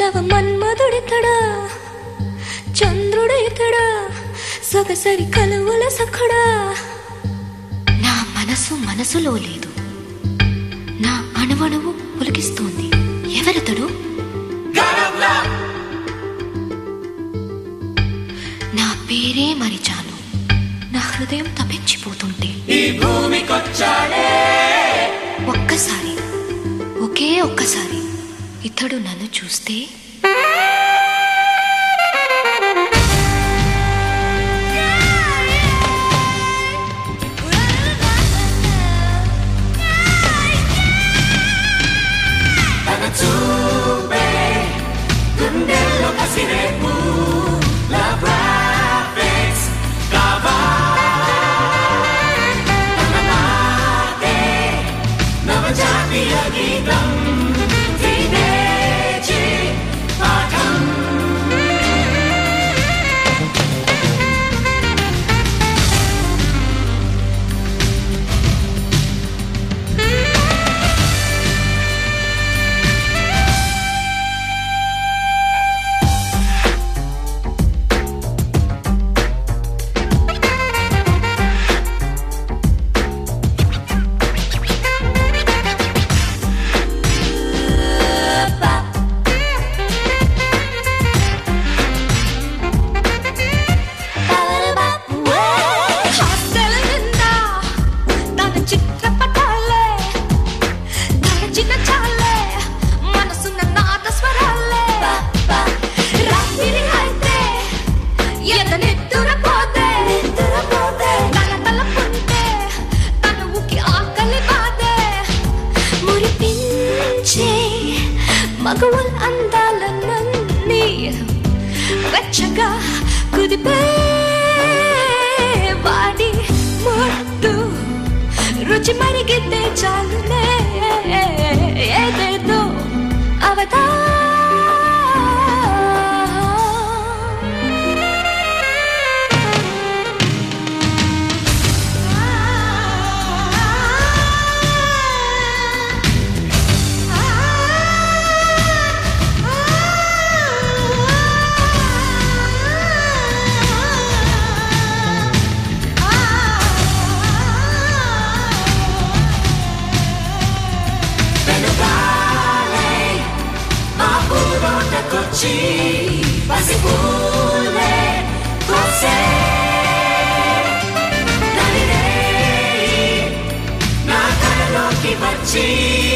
నవ మన్మధుడితడా చంద్రుడితడా సొగసరి కలువుల సఖుడా నా మనసు మనసులో లేదు నా అణువణువు పులికిస్తోంది ఎవరతడు నా పేరే మరిచాను నా హృదయం తపించిపోతుంటే ఈ భూమికొచ్చాడే ఒక్కసారి ఒకే ఒక్కసారి ఇతడు నన్ను చూస్తే తన చూపే గుండెల్లో కసిరేపు లవ్ గ్రాఫిక్స్ కావా తన మాటే నవజాతీయ గీతం వినేచి పాఠం హాస్టల్ నిండా తన చిత్రపటాలే గడిచిన చాలే మనసున్న నాద స్వరాలే రాత్రి అయితే ఎదనెత్తురపోతే తల తలపుంటే తనువుకి ఆకలి బాధే మురిపించే మగవుల అందాలన్నీ వెచ్చగా కుదిపే వాడి ముట్టు రుచి మరిగితే చాలునే ఏదేదో అవతా వెనుకాలే మా పూరోటకొచ్చి పసిపూలే కోసే తల్లిరే నా కలలోకి వచ్చి